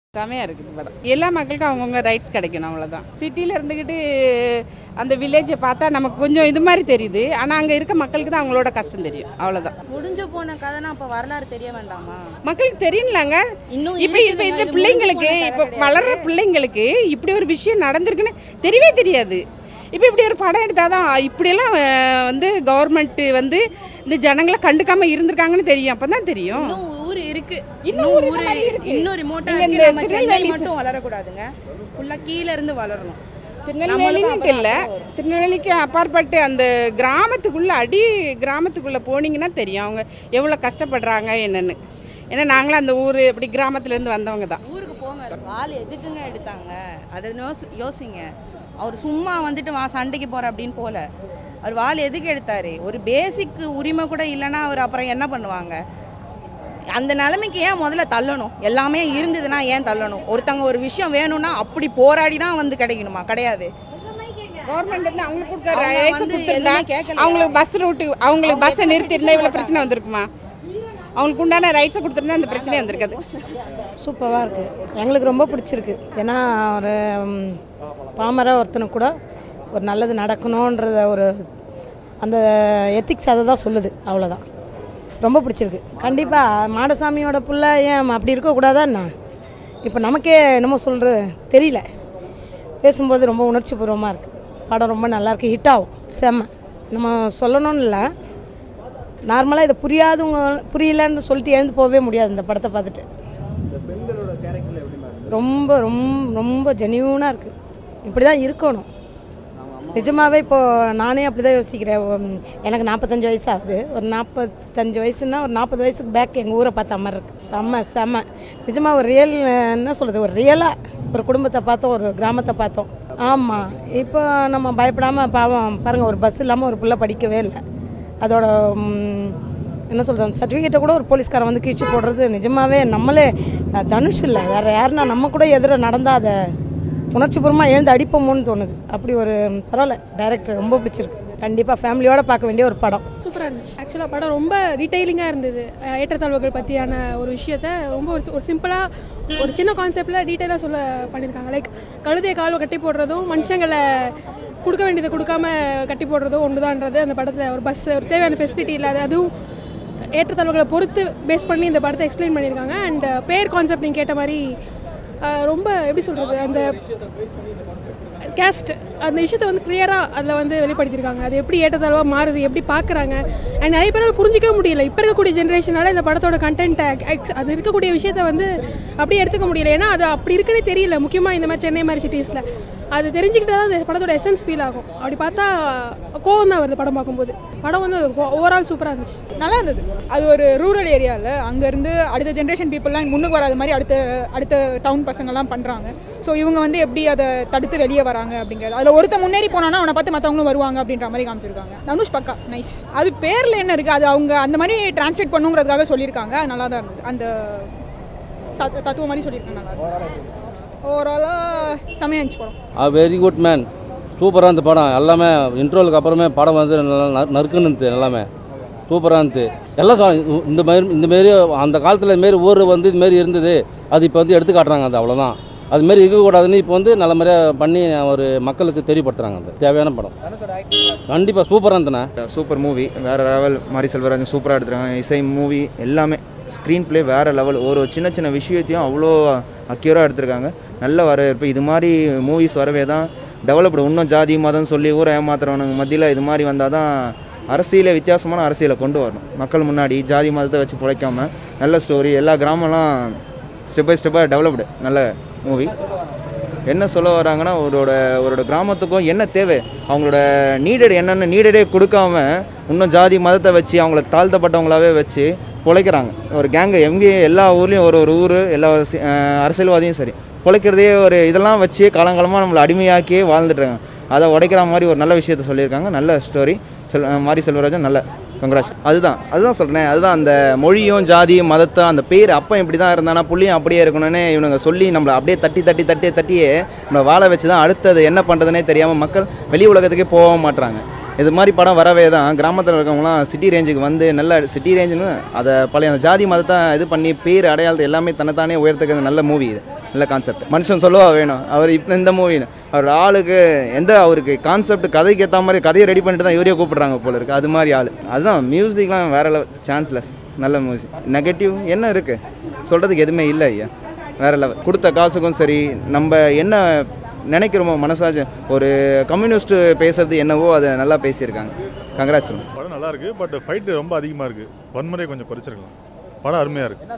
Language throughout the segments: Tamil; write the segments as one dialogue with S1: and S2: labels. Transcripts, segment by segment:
S1: செமையாக இருக்குது படம் எல்லா மக்களுக்கும் அவங்கவுங்க ரைட்ஸ் கிடைக்கணும் அவ்வளோதான் சிட்டியில் இருந்துக்கிட்டு அந்த வில்லேஜை பார்த்தா நமக்கு கொஞ்சம் இது மாதிரி தெரியுது ஆனால் அங்கே இருக்க மக்களுக்கு தான் அவங்களோட கஷ்டம் தெரியும் அவ்வளோதான்
S2: முடிஞ்சு போன கதைனா அப்ப வரலாறு தெரிய வேண்டாமா
S1: மக்களுக்கு தெரியலாங்க
S2: இன்னும்
S1: இப்போ இப்போ இந்த பிள்ளைங்களுக்கு இப்போ வளர்ற பிள்ளைங்களுக்கு இப்படி ஒரு விஷயம் நடந்திருக்குன்னு தெரியவே தெரியாது இப்போ இப்படி ஒரு படம் எடுத்தால் தான் இப்படியெல்லாம் அஹ், வந்து கவர்மெண்ட்டு வந்து இந்த ஜனங்களை கண்டுக்காம இருந்திருக்காங்கன்னு தெரியும் அப்போ தான் தெரியும்
S2: இன்னும் ஊர் இருக்கு
S1: இன்னும்
S2: இன்னும்
S1: ஊர்
S2: ஊர்
S1: இந்த மாதிரி இருக்கு.
S2: இன்னும் ரிமோட்டா
S1: நீங்க
S2: இருக்கு
S1: இந்த
S2: நம்ம சென்னை
S1: திருநெல்வேலி
S2: மட்டும் வளரக்கூடாதுங்க ஃபுல்லா கீழ இருந்து வளரணும்
S1: திருநெல்வேலின்னு இல்லை திருநெல்வேலிக்கு அப்பாற்பட்டு அந்த கிராமத்துக்குள்ளே அடி கிராமத்துக்குள்ளே போனீங்கன்னா தெரியும் அவங்க எவ்வளோ கஷ்டப்படுறாங்க என்னன்னு ஏன்னா நாங்களும் அந்த ஊர் அப்படி கிராமத்துலேருந்து வந்தவங்க தான்
S2: ஊருக்கு போங்க வால் எதுக்குங்க எடுத்தாங்க அதை யோசி- யோசிங்க அவர் சும்மா வந்துட்டு வா சண்டைக்கு போற அப்படின்னு போல அவர் வால் எதுக்கு எடுத்தாரு ஒரு பேசிக் உரிமை கூட இல்லைன்னா அவர் அப்புறம் என்ன பண்ணுவாங்க அந்த நிலைமைக்கு ஏன் முதல்ல தள்ளணும் எல்லாமே இருந்ததுன்னா ஏன் தள்ளணும் ஒருத்தங்க ஒரு விஷயம் வேணும்னா அப்படி போராடி தான் வந்து கிடைக்கணுமா கிடையாது
S1: கவர்மெண்ட் வந்து அவங்களுக்கு கொடுக்குற
S2: அவங்க
S1: ரைட்ஸை
S2: வந்து
S1: கொடுத்துருந்தா
S2: எதுவுமே கேட்கலையா?
S1: அவங்களுக்கு பஸ் ரூட்டு அவங்களுக்கு பஸ்ஸை நிறுத்திருந்தா இவ்வளோ பிரச்சனை வந்திருக்குமா அவங்களுக்கு உண்டான ரைட்ஸை கொடுத்துருந்தா அந்த பிரச்சனையே வந்திருக்காது
S3: சூப்பராக இருக்குது எங்களுக்கு ரொம்ப பிடிச்சிருக்கு ஏன்னா ஒரு ம், பாமர ஒருத்தனுக்கு கூட ஒரு நல்லது நடக்கணுன்றத ஒரு அந்த எத்திக்ஸ் அதை தான் சொல்லுது அவ்வளோதான் ரொம்ப பிடிச்சிருக்கு கண்டிப்பாக மாடசாமியோட புள்ள ஏன் அப்படி இருக்கக்கூடாதா என்ன இப்போ நமக்கே என்னமோ சொல்கிறது தெரியல பேசும்போது ரொம்ப உணர்ச்சி பூர்வமாக இருக்குது படம் ரொம்ப நல்லாயிருக்கு ஹிட் ஆகும் செம்ம நம்ம சொல்லணும்னு இல்லை நார்மலாக இதை புரியாதவங்க புரியலன்னு சொல்லிட்டு எழுந்து போகவே முடியாது இந்த படத்தை பார்த்துட்டு ரொம்ப ரொம்ப ரொம்ப ஜென்யூனாக இருக்குது இப்படி தான் இருக்கணும் நிஜமாகவே இப்போது நானே அப்படி தான் யோசிக்கிறேன் உம், எனக்கு நாற்பத்தஞ்சு வயசு ஆகுது ஒரு நாற்பத்தஞ்சு வயசுன்னா ஒரு நாற்பது வயசுக்கு பேக் எங்கள் ஊரை பார்த்த மாதிரி இருக்குது செம்ம செம்ம நிஜமாக ஒரு ரியல் என்ன சொல்கிறது ஒரு ரியலாக ஒரு குடும்பத்தை பார்த்தோம் ஒரு கிராமத்தை பார்த்தோம் ஆமாம் இப்போ நம்ம பயப்படாமல் பாவம் பாருங்கள் ஒரு பஸ் இல்லாமல் ஒரு பிள்ளை படிக்கவே இல்லை அதோட உம், என்ன சொல்கிறது அந்த சர்டிஃபிகேட்டை கூட ஒரு போலீஸ்காரன் வந்து கீழ்ச்சி போடுறது நிஜமாவே நம்மளே அஹ், தனுஷ் இல்லை வேறு யாருன்னா நம்ம கூட எதிர நடந்தால் அதை உணர்ச்சிபூர்வமாக எழுந்து அடிப்போமோன்னு தோணுது அப்படி ஒரு பரவாயில்ல டைரக்டர் ரொம்ப பிடிச்சிருக்கு கண்டிப்பாக ஃபேமிலியோட பார்க்க வேண்டிய ஒரு படம்
S4: சூப்பராக இருந்துச்சு ஆக்சுவலாக படம் ரொம்ப டீட்டெயிலிங்காக இருந்தது அஹ் ஏற்றத்தாழ்வுகள் பற்றியான ஒரு விஷயத்த ரொம்ப ஒரு ஒரு சிம்பிளாக ஒரு சின்ன கான்செப்டில் டீட்டெயிலாக சொல்ல பண்ணியிருக்காங்க லைக் கழுதையை கால்வை கட்டி போடுறதும் மனுஷங்களை கொடுக்க வேண்டியதை கொடுக்காம கட்டி போடுறதும் ஒன்றுதான்றது அந்த படத்தில் ஒரு பஸ் ஒரு தேவையான ஃபெசிலிட்டி இல்லாத அதுவும் ஏற்றத்தாழ்வுகளை பொறுத்து பேஸ் பண்ணி இந்த படத்தை எக்ஸ்பிளைன் பண்ணியிருக்காங்க அண்ட் பேர் கான்செப்ட் நீங்கள் கேட்ட மாதிரி அஹ் ரொம்ப எப்படி சொல்கிறது அந்த கேஸ்ட் அந்த விஷயத்தை வந்து கிளியராக அதில் வந்து வெளிப்படுத்தியிருக்காங்க அது எப்படி ஏற்றத்தாழ்வாக மாறுது எப்படி பார்க்குறாங்க அண்ட் நிறைய பேரால் புரிஞ்சிக்க முடியல இப்போ இருக்கக்கூடிய ஜென்ரேஷனால இந்த படத்தோட கண்டென்ட் அது இருக்கக்கூடிய விஷயத்தை வந்து அப்படியே எடுத்துக்க முடியல ஏன்னா அது அப்படி இருக்குன்னே தெரியல முக்கியமாக இந்த மாதிரி சென்னை மாதிரி சிட்டிஸில் அது தெரிஞ்சுக்கிட்டா தான் இந்த படத்தோட எசன்ஸ் ஃபீல் ஆகும் அப்படி பார்த்தா கோவம் தான் வருது படம் பார்க்கும்போது படம் வந்து ஓவரால் சூப்பராக இருந்துச்சு
S5: நல்லா இருந்தது அது ஒரு ரூரல் ஏரியாவில் அங்கேருந்து அடுத்த ஜென்ரேஷன் பீப்புளெலாம் முன்னுக்கு வராத மாதிரி அடுத்த அடுத்த டவுன் பசங்கள்லாம் பண்ணுறாங்க ஸோ இவங்க வந்து எப்படி அதை தடுத்து வெளியே வராங்க அப்படிங்கிறது அதில் ஒருத்த முன்னேறி போனானா அவனை பார்த்து மற்றவங்களும் வருவாங்க அப்படின்ற மாதிரி காமிச்சிருக்காங்க தனுஷ் பக்கா நைஸ் அது பேரில் என்ன இருக்குது அது அவங்க அந்த மாதிரி டிரான்ஸ்லேட் பண்ணுங்கிறதுக்காக சொல்லியிருக்காங்க அது நல்லா தான் இருந்தது அந்த தத்து- தத்துவம் மாதிரி சொல்லியிருக்காங்க நல்லா இருந்தது ஓவராலாக செமையா இருந்துச்சு படம்
S6: ஆ வெரி குட் மேன் சூப்பராக இருந்த படம் எல்லாமே இன்ட்ரோலுக்கு அப்புறமே படம் வந்து நல்லா நறு- நறுக்குன்னு இருந்துச்சு எல்லாமே சூப்பராக இருந்துச்சு எல்லாம் சொ- இந்த மாதிரி இந்த மாரி அந்த காலத்தில் இதுமாரி ஊர் வந்து இதுமாரி இருந்தது அது இப்போ வந்து எடுத்து காட்டுறாங்க அது அவ்வளோதான் அதுமாரி இருக்கக்கூடாதுன்னு இப்போ வந்து நல்ல முறையாக பண்ணி ஒரு மக்களுக்கு தெரியப்படுத்துகிறாங்க அது தேவையான படம் கண்டிப்பாக சூப்பராக இருந்தண்ணே
S7: சூப்பர் மூவி வேறு லெவல் மாரி செல்வராஜன் சூப்பராக எடுத்துருக்காங்க இசை மூவி எல்லாமே ஸ்க்ரீன் ப்ளே வேறு லெவல் ஒரு சின்ன சின்ன விஷயத்தையும் அவ்வளோ அக்யூராக எடுத்திருக்காங்க நல்ல வரவேற்பு இது மாதிரி மூவிஸ் வரவே தான் டெவலப்டு இன்னும் ஜாதி மதம் சொல்லி ஊரை ஏமாத்துறவனுங்க மத்தியில் இது மாதிரி வந்தால் தான் அரசியலை வித்தியாசமான அரசியலை கொண்டு வரணும் மக்கள் முன்னாடி ஜாதி மதத்தை வச்சு பிழைக்காம நல்ல ஸ்டோரி எல்லா கிராமம்லாம் ஸ்டெப் பை ஸ்டெப்பாக டெவலப்டு நல்ல மூவி என்ன சொல்ல வராங்கன்னா அவரோட அவரோட கிராமத்துக்கும் என்ன தேவை அவங்களோட நீடட் என்னென்ன நீடடே கொடுக்காம இன்னும் ஜாதி மதத்தை வச்சு அவங்கள தாழ்த்தப்பட்டவங்களாவே வச்சு பிழைக்கிறாங்க ஒரு கேங்கு எங்கே எல்லா ஊர்லேயும் ஒரு ஒரு ஊர் எல்லா சி- அஹ் அரசியல்வாதியும் சரி பிழைக்கிறதே ஒரு இதெல்லாம் வச்சு காலங்காலமாக நம்மளை அடிமையாக்கியே வாழ்ந்துட்டுருக்காங்க அதை உடைக்கிற மாதிரி ஒரு நல்ல விஷயத்த சொல்லியிருக்காங்க நல்ல ஸ்டோரி செல் அஹ் மாரி செல்வராஜன் நல்ல கங்க்ராஸ் அதுதான் அதுதான் சொல்கிறேன் அதுதான் அந்த மொழியும் ஜாதியும் மதத்தை அந்த பேர் அப்போ இப்படி தான் இருந்தானா புள்ளியும் அப்படியே இருக்கணும்னு இவனுங்க சொல்லி நம்மளை அப்படியே தட்டி தட்டி தட்டி தட்டியே நம்மளை வாழ வச்சு தான் அடுத்தது என்ன பண்ணுறதுனே தெரியாமல் மக்கள் வெளி உலகத்துக்கே போக மாட்றாங்க இது மாதிரி படம் வரவே தான் கிராமத்தில் இருக்கவங்களாம் சிட்டி ரேஞ்சுக்கு வந்து நல்ல சிட்டி ரேஞ்சுன்னு அதை பழைய அந்த ஜாதி மதத்தை இது பண்ணி பேர் அடையாளத்தை எல்லாமே தன்னைத்தானே உயர்த்துக்கிறது நல்ல மூவி இது நல்ல கான்செப்ட் மனுஷன் சொல்லவா வேணும் அவர் இப்போ இந்த மூவி அவர் ஆளுக்கு எந்த அவருக்கு கான்செப்ட் கதைக்கு ஏற்ற மாதிரி கதையை ரெடி பண்ணிட்டு தான் இவரே கூப்பிடுறாங்க போல இருக்கு அது மாதிரி ஆள் அதுதான் மியூசிக்லாம் வேற லெவல் சான்ஸ்லெஸ் நல்ல மியூசிக் நெகட்டிவ் என்ன இருக்குது சொல்கிறதுக்கு எதுவுமே இல்லை ஐயா வேற லெவல் கொடுத்த காசுக்கும் சரி நம்ம என்ன நினைக்கிறோமோ மனசாச்சு ஒரு கம்யூனிஸ்ட் பேசுறது என்னவோ அதை நல்லா பேசியிருக்காங்க கங்க்ராட்ஸ்
S8: படம் நல்லா இருக்கு பட் ஃபைட்டு ரொம்ப அதிகமாக இருக்கு வன்முறையை கொஞ்சம் குறைச்சிருக்கலாம் படம் அருமையாக இருக்கு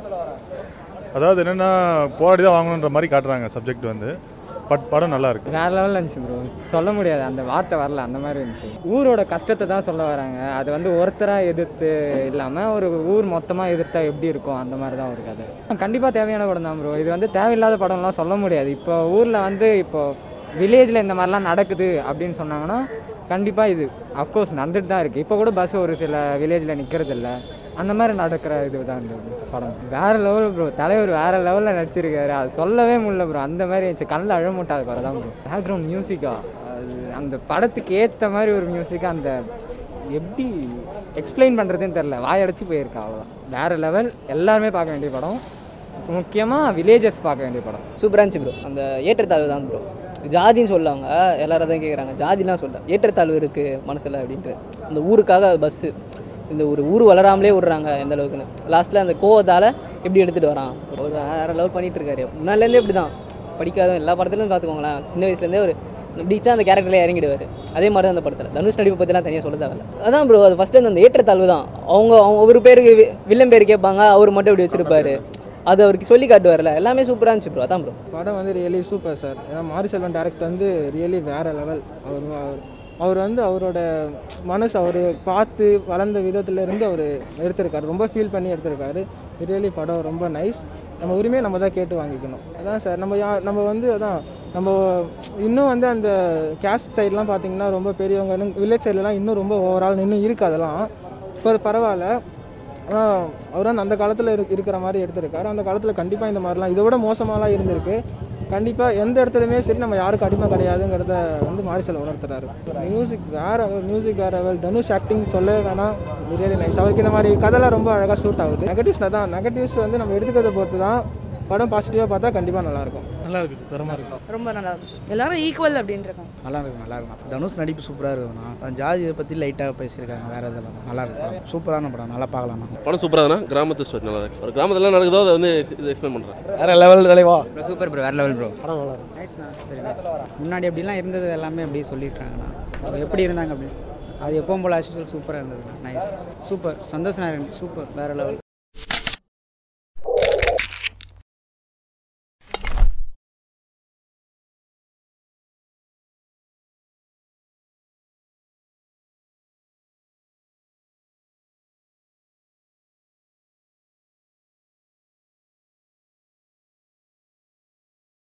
S8: அதாவது என்னென்னா போராடி தான் வாங்கணுன்ற மாதிரி காட்டுறாங்க சப்ஜெக்ட் வந்து பட் படம் நல்லா இருக்கு
S9: வேற லெவலில் இருந்துச்சு ப்ரோ சொல்ல முடியாது அந்த வார்த்தை வரல அந்த மாதிரி இருந்துச்சு ஊரோட கஷ்டத்தை தான் சொல்ல வராங்க அது வந்து ஒருத்தராக எதிர்த்து இல்லாமல் ஒரு ஊர் மொத்தமாக எதிர்த்தா எப்படி இருக்கும் அந்த மாதிரி தான் ஒரு கதை கண்டிப்பாக தேவையான படம் தான் ப்ரோ இது வந்து தேவையில்லாத படம்லாம் சொல்ல முடியாது இப்போ ஊரில் வந்து இப்போ வில்லேஜில் இந்த மாதிரிலாம் நடக்குது அப்படின்னு சொன்னாங்கன்னா கண்டிப்பாக இது அஃப்கோர்ஸ் நடந்துட்டு தான் இருக்குது இப்போ கூட பஸ் ஒரு சில வில்லேஜில் நிற்கிறது இல்லை அந்த மாதிரி நடக்கிற இது தான் இந்த படம் வேற லெவல் ப்ரோ தலைவர் வேற லெவலில் நடிச்சிருக்காரு அது சொல்லவே முடியல ப்ரோ அந்த மாதிரி இருந்துச்சு கண்ணில் அழமுட்டாது குறை தான் ப்ரோ பேக்ரவுண்ட் மியூசிக்கா அது அந்த படத்துக்கு ஏற்ற மாதிரி ஒரு மியூசிக் அந்த எப்படி எக்ஸ்பிளைன் பண்ணுறதுன்னு தெரில வாயடைச்சு போயிருக்கா அவ்வளோதான் வேற லெவல் எல்லாருமே பார்க்க வேண்டிய படம் முக்கியமாக வில்லேஜஸ் பார்க்க வேண்டிய படம்
S10: சூப்பராக இருந்துச்சு ப்ரோ அந்த ஏற்றத்தாழ்வு தான் ப்ரோ ஜாதின்னு சொல்லுவாங்க எல்லாரும் தான் கேட்குறாங்க ஜாதிலாம் சொல்ல ஏற்றத்தாழ்வு இருக்குது மனசில் அப்படின்ட்டு அந்த ஊருக்காக பஸ்ஸு இந்த ஒரு ஊர் வளராமலே விட்றாங்க எந்த அளவுக்குன்னு லாஸ்ட்டில் அந்த கோவத்தால் எப்படி எடுத்துகிட்டு வரான் ஒரு வேறு லெவல் பண்ணிகிட்டு இருக்காரு முன்னாடிலேருந்தே இப்படி தான் படிக்காத எல்லா படத்துலையும் பார்த்துக்கோங்களேன் சின்ன வயசுலேருந்தே ஒரு இப்படிச்சா அந்த கேரக்டரில் இறங்கிடுவார் அதே மாதிரி தான் அந்த படத்தில் தனுஷ் நடிப்பை பற்றிலாம் தனியாக சொல்ல தேவையில்ல அதான் ப்ரோ அது ஃபஸ்ட்டு அந்த ஏற்றத்தாழ்வு தான் அவங்க அவங்க ஒரு பேருக்கு வி- வில்லன் பேர் கேட்பாங்க அவர் மட்டும் இப்படி வச்சிருப்பாரு அது அவருக்கு சொல்லி காட்டுவார்ல எல்லாமே சூப்பராக இருந்துச்சு ப்ரோ அதான் ப்ரோ
S11: படம் வந்து ரியலி சூப்பர் சார் ஏன்னா மாரி செல்வன் டேரக்டர் வந்து ரியலி வேறு லெவல் அவர் அவர்- அவர் வந்து அவரோட மனசு அவர் பார்த்து வளர்ந்த விதத்துலேருந்து அவர் எடுத்திருக்காரு ரொம்ப ஃபீல் பண்ணி எடுத்திருக்காரு ரியலி படம் ரொம்ப நைஸ் நம்ம உரிமையை நம்ம தான் கேட்டு வாங்கிக்கணும் அதான் சார் நம்ம யா நம்ம வந்து அதான் நம்ம இன்னும் வந்து அந்த கேஸ்ட் சைட்லாம் பார்த்தீங்கன்னா ரொம்ப பெரியவங்க வில்லேஜ் சைட்லலாம் இன்னும் ரொம்ப ஓவரால் இன்னும் இருக்குது அதெல்லாம் இப்போ பரவாயில்ல ஆனால் அவர் வந்து அந்த காலத்தில் இரு இருக்கிற மாதிரி எடுத்திருக்காரு அந்த காலத்தில் கண்டிப்பாக இந்த மாதிரிலாம் இதை விட மோசமாலாம் இருந்திருக்கு கண்டிப்பாக எந்த இடத்துலையுமே சரி நம்ம யாருக்கும் அடிமை கிடையாதுங்கிறத வந்து மாரிசல் உணர்த்துறாரு மியூசிக் வேறு மியூசிக் வேறு லெவல் தனுஷ் ஆக்டிங் சொல்லவே வேணாம் ரியலி நைஸ் அவருக்கு இந்த மாதிரி கதைலாம் ரொம்ப அழகாக சூட் ஆகுது நெகட்டிவ்ஸ் தான் நெகட்டிவ்ஸ் வந்து நம்ம எடுத்துக்கிறத பொறுத்து தான் படம் பாசிட்டிவாக பார்த்தா கண்டிப்பாக நல்லாயிருக்கும்
S8: நல்லா இருக்குது தரமாக இருக்குது
S2: ரொம்ப நல்லா இருந்துச்சு எல்லாரும் ஈக்குவல் அப்படின்னு இருக்காங்க
S12: நல்லா இருக்கு நல்லா இருக்கும் தனுஷ் நடிப்பு சூப்பராக இருக்குண்ணா ஜாதியை பற்றி லைட்டாக பேசியிருக்காங்க வேற இதெல்லாம் நல்லா இருக்கு படம். சூப்பரான படம் நல்லா பார்க்கலாம்
S13: படம் சூப்பராக தானே கிராமத்து ஸ்டோரி நல்லா இருக்கு ஒரு கிராமத்தில் நடக்குதோ அதை வந்து இது எக்ஸ்பிளைன் பண்ணுறேன்
S12: வேற லெவல் தலைவா
S9: சூப்பர் ப்ரோ வேற லெவல் ப்ரோ
S12: படம் நல்லா இருக்கு
S9: நைஸ்ண்ணா வெரி நைஸ் முன்னாடி எப்படிலாம் இருந்தது எல்லாமே அப்படி சொல்லியிருக்காங்கண்ணா அவங்க எப்படி இருந்தாங்க அப்படி அது எப்பவும் போல் ஆக்சுவல் சூப்பராக இருந்ததுண்ணா nice super Santhosh Narayan super வேறு லெவல்